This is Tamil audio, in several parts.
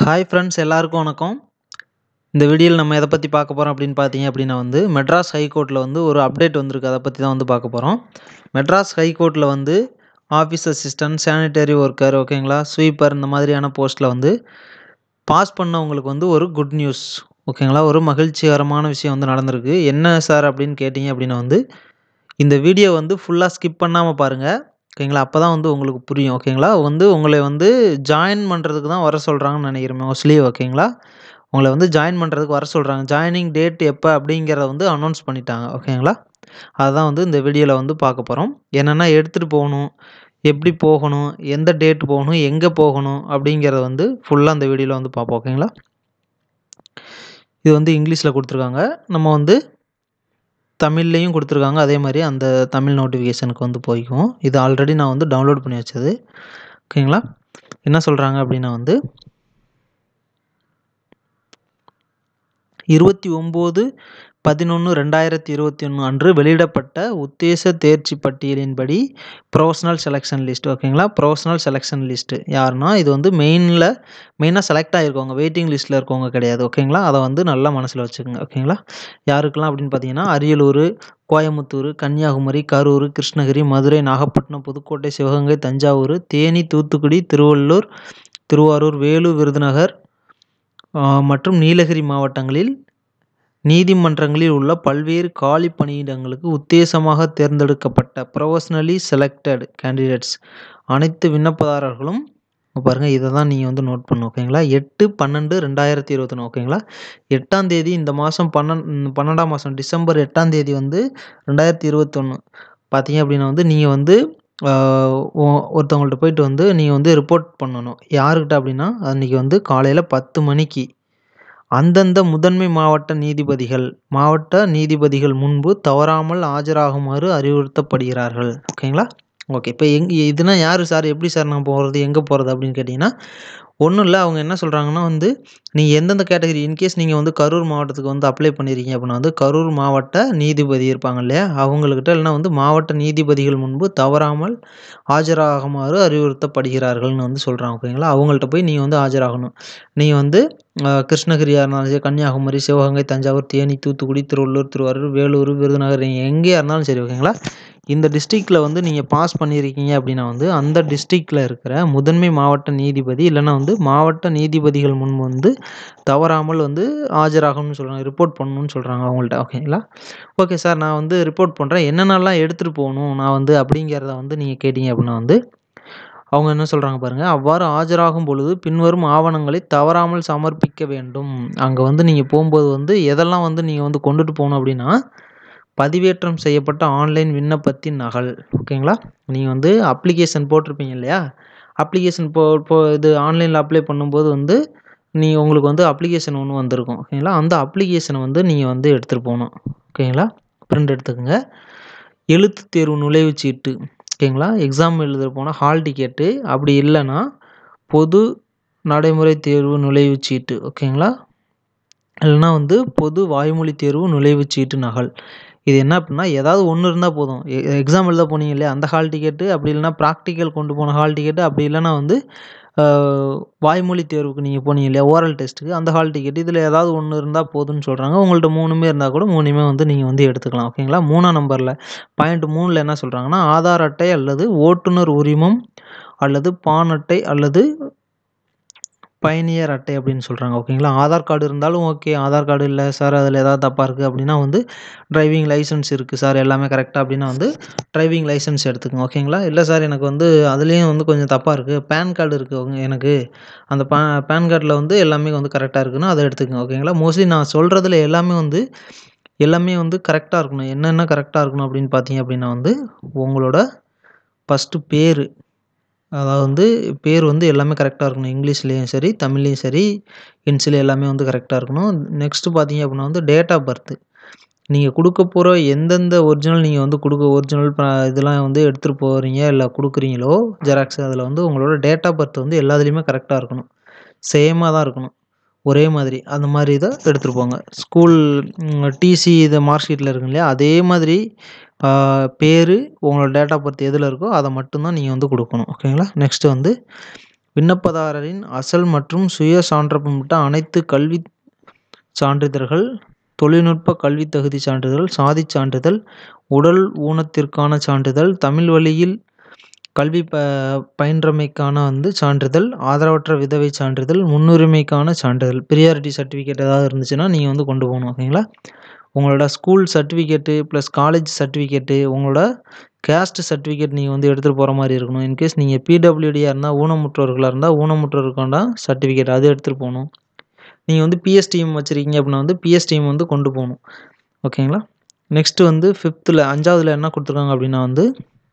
ஹாய் ஃப்ரெண்ட்ஸ் எல்லாருக்கும் வணக்கம் இந்த வீடியோவில் நம்ம எதை பற்றி பார்க்க போகிறோம் அப்படின்னு பார்த்தீங்க அப்படின்னா வந்து மெட்ராஸ் ஹைகோர்ட்டில் வந்து ஒரு அப்டேட் வந்திருக்கு அதை பற்றி தான் வந்து பார்க்க போகிறோம் மெட்ராஸ் ஹைகோர்ட்டில் வந்து ஆஃபீஸ் அசிஸ்டன்ட் சானிட்டரி ஒர்க்கர் ஓகேங்களா ஸ்வீப்பர் இந்த மாதிரியான போஸ்ட்டில் வந்து பாஸ் பண்ணவங்களுக்கு வந்து ஒரு குட் நியூஸ் ஓகேங்களா ஒரு மகிழ்ச்சிகரமான விஷயம் வந்து நடந்திருக்கு என்ன சார் அப்படின்னு கேட்டிங்க அப்படின்னா வந்து இந்த வீடியோ வந்து ஃபுல்லாக ஸ்கிப் பண்ணாமல் பாருங்கள் ஓகேங்களா அப்போ தான் வந்து உங்களுக்கு புரியும் ஓகேங்களா வந்து உங்களை வந்து ஜாயின் பண்ணுறதுக்கு தான் வர சொல்கிறாங்கன்னு நினைக்கிறேன் மோஸ்ட்லி ஓகேங்களா உங்களை வந்து ஜாயின் பண்ணுறதுக்கு வர சொல்கிறாங்க ஜாயினிங் டேட் எப்போ அப்படிங்கிறத வந்து அனௌன்ஸ் பண்ணிட்டாங்க ஓகேங்களா அதுதான் வந்து இந்த வீடியோவில் வந்து பார்க்க போகிறோம் என்னென்னா எடுத்துகிட்டு போகணும் எப்படி போகணும் எந்த டேட் போகணும் எங்கே போகணும் அப்படிங்கிறத வந்து ஃபுல்லாக இந்த வீடியோவில் வந்து பார்ப்போம் ஓகேங்களா இது வந்து இங்கிலீஷில் கொடுத்துருக்காங்க நம்ம வந்து தமிழ்லேயும் கொடுத்துருக்காங்க அதே மாதிரி அந்த தமிழ் நோட்டிஃபிகேஷனுக்கு வந்து போய்க்கும் இது ஆல்ரெடி நான் வந்து டவுன்லோட் பண்ணி வச்சது ஓகேங்களா என்ன சொல்கிறாங்க அப்படின்னா வந்து இருபத்தி ஒம்பது பதினொன்று ரெண்டாயிரத்தி இருபத்தி ஒன்று அன்று வெளியிடப்பட்ட உத்தேச தேர்ச்சி பட்டியலின்படி ப்ரொஃபஷனல் செலெக்ஷன் லிஸ்ட் ஓகேங்களா ப்ரொஃபஷனல் செலெக்ஷன் லிஸ்ட்டு யாருன்னா இது வந்து மெயினில் மெயினாக செலக்ட் ஆகிருக்கவங்க வெயிட்டிங் லிஸ்ட்டில் இருக்கவங்க கிடையாது ஓகேங்களா அதை வந்து நல்லா மனசில் வச்சுக்கோங்க ஓகேங்களா யாருக்கெல்லாம் அப்படின்னு பார்த்தீங்கன்னா அரியலூர் கோயமுத்தூர் கன்னியாகுமரி கரூர் கிருஷ்ணகிரி மதுரை நாகப்பட்டினம் புதுக்கோட்டை சிவகங்கை தஞ்சாவூர் தேனி தூத்துக்குடி திருவள்ளூர் திருவாரூர் வேலூர் விருதுநகர் மற்றும் நீலகிரி மாவட்டங்களில் நீதிமன்றங்களில் உள்ள பல்வேறு காலி பணியிடங்களுக்கு உத்தேசமாக தேர்ந்தெடுக்கப்பட்ட ப்ரொஃபஷ்னலி செலக்டட் கேண்டிடேட்ஸ் அனைத்து விண்ணப்பதாரர்களும் பாருங்கள் இதை தான் நீங்கள் வந்து நோட் பண்ணணும் ஓகேங்களா எட்டு பன்னெண்டு ரெண்டாயிரத்தி இருபத்தொன்று ஓகேங்களா எட்டாம் தேதி இந்த மாதம் பன்னெண் பன்னெண்டாம் மாதம் டிசம்பர் எட்டாம் தேதி வந்து ரெண்டாயிரத்தி இருபத்தொன்று பார்த்தீங்க அப்படின்னா வந்து நீங்கள் வந்து ஒருத்தவங்கள்ட்ட போயிட்டு வந்து நீங்கள் வந்து ரிப்போர்ட் பண்ணணும் யாருக்கிட்ட அப்படின்னா அன்றைக்கி வந்து காலையில் பத்து மணிக்கு அந்தந்த முதன்மை மாவட்ட நீதிபதிகள் மாவட்ட நீதிபதிகள் முன்பு தவறாமல் ஆஜராகுமாறு அறிவுறுத்தப்படுகிறார்கள் ஓகேங்களா ஓகே இப்போ எங் இதுனா யார் சார் எப்படி சார் நான் போகிறது எங்கே போகிறது அப்படின்னு கேட்டிங்கன்னா ஒன்றும் இல்லை அவங்க என்ன சொல்கிறாங்கன்னா வந்து நீங்கள் எந்தெந்த கேட்டகரி இன்கேஸ் நீங்கள் வந்து கரூர் மாவட்டத்துக்கு வந்து அப்ளை பண்ணியிருக்கீங்க அப்படின்னா வந்து கரூர் மாவட்ட நீதிபதி இருப்பாங்க இல்லையா அவங்கக்கிட்ட இல்லைனா வந்து மாவட்ட நீதிபதிகள் முன்பு தவறாமல் ஆஜராகுமாறு அறிவுறுத்தப்படுகிறார்கள்னு வந்து சொல்கிறாங்க ஓகேங்களா அவங்கள்ட்ட போய் நீங்கள் வந்து ஆஜராகணும் நீங்கள் வந்து கிருஷ்ணகிரியாக இருந்தாலும் சரி கன்னியாகுமரி சிவகங்கை தஞ்சாவூர் தேனி தூத்துக்குடி திருவள்ளூர் திருவாரூர் வேலூர் விருதுநகர் நீங்கள் எங்கேயா இருந்தாலும் சரி ஓகேங்களா இந்த டிஸ்ட்ரிக்டில் வந்து நீங்கள் பாஸ் பண்ணியிருக்கீங்க அப்படின்னா வந்து அந்த டிஸ்ட்ரிக்டில் இருக்கிற முதன்மை மாவட்ட நீதிபதி இல்லைனா வந்து மாவட்ட நீதிபதிகள் முன் வந்து தவறாமல் வந்து ஆஜராகணும்னு சொல்கிறாங்க ரிப்போர்ட் பண்ணணும்னு சொல்கிறாங்க அவங்கள்ட்ட ஓகேங்களா ஓகே சார் நான் வந்து ரிப்போர்ட் பண்ணுறேன் என்னென்னலாம் எடுத்துகிட்டு போகணும் நான் வந்து அப்படிங்கிறத வந்து நீங்கள் கேட்டிங்க அப்படின்னா வந்து அவங்க என்ன சொல்கிறாங்க பாருங்கள் அவ்வாறு ஆஜராகும் பொழுது பின்வரும் ஆவணங்களை தவறாமல் சமர்ப்பிக்க வேண்டும் அங்கே வந்து நீங்கள் போகும்போது வந்து எதெல்லாம் வந்து நீங்கள் வந்து கொண்டுட்டு போகணும் அப்படின்னா பதிவேற்றம் செய்யப்பட்ட ஆன்லைன் விண்ணப்பத்தின் நகல் ஓகேங்களா நீங்கள் வந்து அப்ளிகேஷன் போட்டிருப்பீங்க இல்லையா அப்ளிகேஷன் போ இப்போ இது ஆன்லைனில் அப்ளை பண்ணும்போது வந்து நீங்கள் உங்களுக்கு வந்து அப்ளிகேஷன் ஒன்று வந்திருக்கும் ஓகேங்களா அந்த அப்ளிகேஷனை வந்து நீங்கள் வந்து எடுத்துகிட்டு போகணும் ஓகேங்களா பிரிண்ட் எடுத்துக்கோங்க எழுத்து தேர்வு நுழைவுச் சீட்டு ஓகேங்களா எக்ஸாம் எழுத போனால் ஹால் டிக்கெட்டு அப்படி இல்லைன்னா பொது நடைமுறை தேர்வு நுழைவுச் சீட்டு ஓகேங்களா இல்லைனா வந்து பொது வாய்மொழி தேர்வு நுழைவுச் சீட்டு நகல் இது என்ன அப்படின்னா ஏதாவது ஒன்று இருந்தால் போதும் எக்ஸாம் எழுத போனீங்க இல்லையா அந்த ஹால் டிக்கெட்டு அப்படி இல்லைனா ப்ராக்டிக்கல் கொண்டு போன ஹால் டிக்கெட்டு அப்படி இல்லைனா வந்து வாய்மொழி தேர்வுக்கு நீங்கள் போனீங்க இல்லையா ஓரல் டெஸ்ட்டுக்கு அந்த ஹால் டிக்கெட் இதில் ஏதாவது ஒன்று இருந்தால் போதும்னு சொல்கிறாங்க உங்கள்கிட்ட மூணுமே இருந்தால் கூட மூணுமே வந்து நீங்கள் வந்து எடுத்துக்கலாம் ஓகேங்களா மூணாம் நம்பரில் பாயிண்ட் மூணில் என்ன சொல்கிறாங்கன்னா ஆதார் அட்டை அல்லது ஓட்டுநர் உரிமம் அல்லது பான் அட்டை அல்லது பயணியர் அட்டை அப்படின்னு சொல்கிறாங்க ஓகேங்களா ஆதார் கார்டு இருந்தாலும் ஓகே ஆதார் கார்டு இல்லை சார் அதில் ஏதாவது தப்பாக இருக்குது அப்படின்னா வந்து டிரைவிங் லைசன்ஸ் இருக்குது சார் எல்லாமே கரெக்டாக அப்படின்னா வந்து டிரைவிங் லைசன்ஸ் எடுத்துக்கோங்க ஓகேங்களா இல்லை சார் எனக்கு வந்து அதுலேயும் வந்து கொஞ்சம் தப்பாக இருக்குது பேன் கார்டு இருக்குது எனக்கு அந்த பே பேன் கார்டில் வந்து எல்லாமே வந்து கரெக்டாக இருக்குன்னா அதை எடுத்துக்கோங்க ஓகேங்களா மோஸ்ட்லி நான் சொல்கிறதுல எல்லாமே வந்து எல்லாமே வந்து கரெக்டாக இருக்கணும் என்னென்ன கரெக்டாக இருக்கணும் அப்படின்னு பார்த்தீங்க அப்படின்னா வந்து உங்களோட ஃபஸ்ட்டு பேர் அதாவது வந்து பேர் வந்து எல்லாமே கரெக்டாக இருக்கணும் இங்கிலீஷ்லேயும் சரி தமிழ்லேயும் சரி இன்சில் எல்லாமே வந்து கரெக்டாக இருக்கணும் நெக்ஸ்ட்டு பார்த்தீங்க அப்படின்னா வந்து டேட் ஆஃப் பர்த்து நீங்கள் கொடுக்க போகிற எந்தெந்த ஒரிஜினல் நீங்கள் வந்து கொடுக்க ஒரிஜினல் இதெல்லாம் வந்து எடுத்துகிட்டு போகிறீங்க இல்லை கொடுக்குறீங்களோ ஜெராக்ஸ் அதில் வந்து உங்களோட டேட் ஆஃப் பர்த் வந்து எல்லாத்துலேயுமே கரெக்டாக இருக்கணும் சேமாக தான் இருக்கணும் ஒரே மாதிரி அந்த மாதிரி இதை எடுத்துகிட்டு போங்க ஸ்கூல் டிசி இது மார்க் ஷீட்டில் இருக்கு இல்லையா அதே மாதிரி பேர் உங்களோட டேட் ஆஃப் பர்த் எதில் இருக்கோ அதை மட்டும்தான் நீங்கள் வந்து கொடுக்கணும் ஓகேங்களா நெக்ஸ்ட்டு வந்து விண்ணப்பதாரரின் அசல் மற்றும் சுய சான்றப்பட்ட அனைத்து கல்விச் சான்றிதழ்கள் தொழில்நுட்ப கல்வித் தகுதிச் சான்றிதழ் சாதிச் சான்றிதழ் உடல் ஊனத்திற்கான சான்றிதழ் தமிழ் வழியில் கல்வி ப பயின்றமைக்கான வந்து சான்றிதழ் ஆதரவற்ற விதவை சான்றிதழ் முன்னுரிமைக்கான சான்றிதழ் ப்ரியாரிட்டி சர்டிஃபிகேட் ஏதாவது இருந்துச்சுன்னா நீங்கள் வந்து கொண்டு போகணும் ஓகேங்களா உங்களோட school certificate plus college certificate உங்களோட கேஸ்ட் சர்டிஃபிகேட் நீங்கள் வந்து எடுத்துகிட்டு போகிற மாதிரி இருக்கணும் இன்கேஸ் நீங்கள் பிடபிள்யூடியாக இருந்தால் ஊனமுற்றோர்களாக இருந்தால் ஊனமுற்றோருக்கான சர்டிஃபிகேட் அது எடுத்துகிட்டு போகணும் நீங்கள் வந்து பிஎஸ்டிஎம் வச்சுருக்கீங்க அப்படின்னா வந்து பிஎஸ்டிஎம் வந்து கொண்டு போகணும் ஓகேங்களா நெக்ஸ்ட்டு வந்து ஃபிஃப்த்தில் அஞ்சாவதுல என்ன கொடுத்துருக்காங்க அப்படின்னா வந்து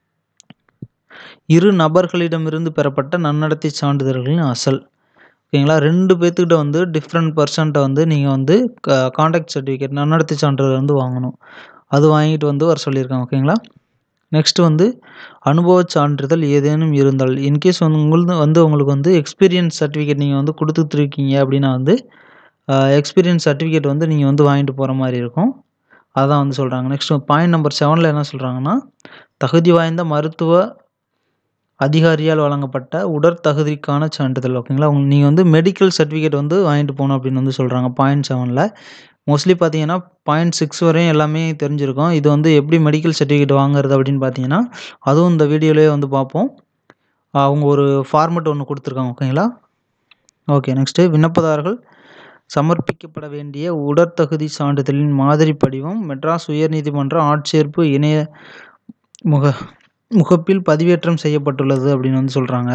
இரு நபர்களிடமிருந்து பெறப்பட்ட நன்னடத்தை சான்றிதழ்களின் அசல் ஓகேங்களா ரெண்டு பேர்த்துக்கிட்ட வந்து டிஃப்ரெண்ட் பர்சன்ட்டை வந்து நீங்கள் வந்து க காண்டாக்ட் சர்டிஃபிகேட் நன்னடத்தை சான்றிதழ் வந்து வாங்கணும் அது வாங்கிட்டு வந்து வர சொல்லியிருக்காங்க ஓகேங்களா நெக்ஸ்ட்டு வந்து அனுபவச் சான்றிதழ் ஏதேனும் இருந்தால் இன்கேஸ் வந்து உங்களது வந்து உங்களுக்கு வந்து எக்ஸ்பீரியன்ஸ் சர்டிஃபிகேட் நீங்கள் வந்து கொடுத்துட்ருக்கீங்க அப்படின்னா வந்து எக்ஸ்பீரியன்ஸ் சர்டிஃபிகேட் வந்து நீங்கள் வந்து வாங்கிட்டு போகிற மாதிரி இருக்கும் அதான் வந்து சொல்கிறாங்க நெக்ஸ்ட் பாயிண்ட் நம்பர் செவனில் என்ன சொல்கிறாங்கன்னா தகுதி வாய்ந்த மருத்துவ அதிகாரியால் வழங்கப்பட்ட உடற்தகுதிக்கான சான்றிதழ் ஓகேங்களா உங்க நீங்கள் வந்து மெடிக்கல் சர்டிஃபிகேட் வந்து வாங்கிட்டு போகணும் அப்படின்னு வந்து சொல்கிறாங்க பாயிண்ட் செவனில் மோஸ்ட்லி பார்த்தீங்கன்னா பாயிண்ட் சிக்ஸ் வரையும் எல்லாமே தெரிஞ்சிருக்கும் இது வந்து எப்படி மெடிக்கல் சர்டிஃபிகேட் வாங்குறது அப்படின்னு பார்த்தீங்கன்னா அதுவும் இந்த வீடியோலேயே வந்து பார்ப்போம் அவங்க ஒரு ஃபார்மெட் ஒன்று கொடுத்துருக்காங்க ஓகேங்களா ஓகே நெக்ஸ்ட்டு விண்ணப்பதாரர்கள் சமர்ப்பிக்கப்பட வேண்டிய உடற்தகுதி சான்றிதழின் மாதிரி படிவம் மெட்ராஸ் உயர்நீதிமன்ற ஆட்சேர்ப்பு இணைய முக முகப்பில் பதிவேற்றம் செய்யப்பட்டுள்ளது அப்படின்னு வந்து சொல்கிறாங்க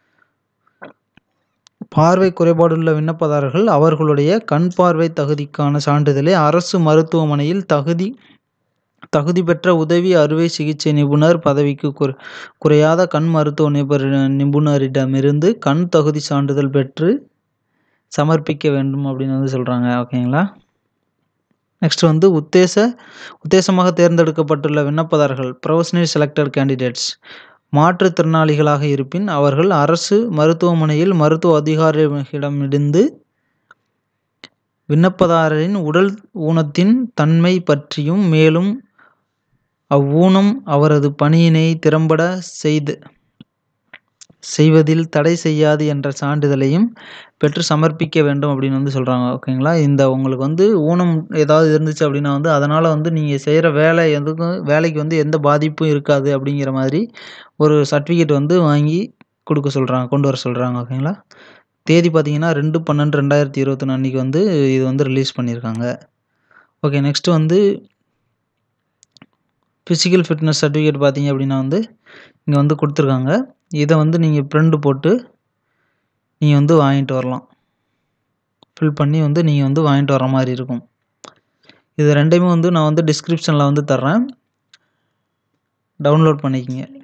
பார்வை குறைபாடுள்ள விண்ணப்பதாரர்கள் அவர்களுடைய கண் பார்வை தகுதிக்கான சான்றிதழை அரசு மருத்துவமனையில் தகுதி தகுதி பெற்ற உதவி அறுவை சிகிச்சை நிபுணர் பதவிக்கு குறை குறையாத கண் மருத்துவ நிபுணர் நிபுணரிடமிருந்து கண் தகுதி சான்றிதழ் பெற்று சமர்ப்பிக்க வேண்டும் அப்படின்னு வந்து சொல்கிறாங்க ஓகேங்களா நெக்ஸ்ட் வந்து உத்தேச உத்தேசமாக தேர்ந்தெடுக்கப்பட்டுள்ள விண்ணப்பதாரர்கள் ப்ரொஃபஷனல் செலக்டட் கேண்டிடேட்ஸ் மாற்றுத்திறனாளிகளாக இருப்பின் அவர்கள் அரசு மருத்துவமனையில் மருத்துவ அதிகாரியிடமிருந்து விண்ணப்பதாரரின் உடல் ஊனத்தின் தன்மை பற்றியும் மேலும் அவ்வூனம் அவரது பணியினை திறம்பட செய்து செய்வதில் தடை செய்யாது என்ற சான்றிதழையும் பெற்று சமர்ப்பிக்க வேண்டும் அப்படின்னு வந்து சொல்கிறாங்க ஓகேங்களா இந்த உங்களுக்கு வந்து ஊனம் ஏதாவது இருந்துச்சு அப்படின்னா வந்து அதனால் வந்து நீங்கள் செய்கிற வேலை எதுக்கும் வேலைக்கு வந்து எந்த பாதிப்பும் இருக்காது அப்படிங்கிற மாதிரி ஒரு சர்டிஃபிகேட் வந்து வாங்கி கொடுக்க சொல்கிறாங்க கொண்டு வர சொல்கிறாங்க ஓகேங்களா தேதி பார்த்தீங்கன்னா ரெண்டு பன்னெண்டு ரெண்டாயிரத்தி இருபத்தொன்று அன்றைக்கி வந்து இது வந்து ரிலீஸ் பண்ணியிருக்காங்க ஓகே நெக்ஸ்ட்டு வந்து ஃபிசிக்கல் ஃபிட்னஸ் சர்டிஃபிகேட் பார்த்தீங்க அப்படின்னா வந்து இங்கே வந்து கொடுத்துருக்காங்க இதை வந்து நீங்கள் பிரிண்ட் போட்டு நீங்கள் வந்து வாங்கிட்டு வரலாம் ஃபில் பண்ணி வந்து நீங்கள் வந்து வாங்கிட்டு வர மாதிரி இருக்கும் இது ரெண்டையுமே வந்து நான் வந்து டிஸ்கிரிப்ஷனில் வந்து தர்றேன் டவுன்லோட் பண்ணிக்கங்க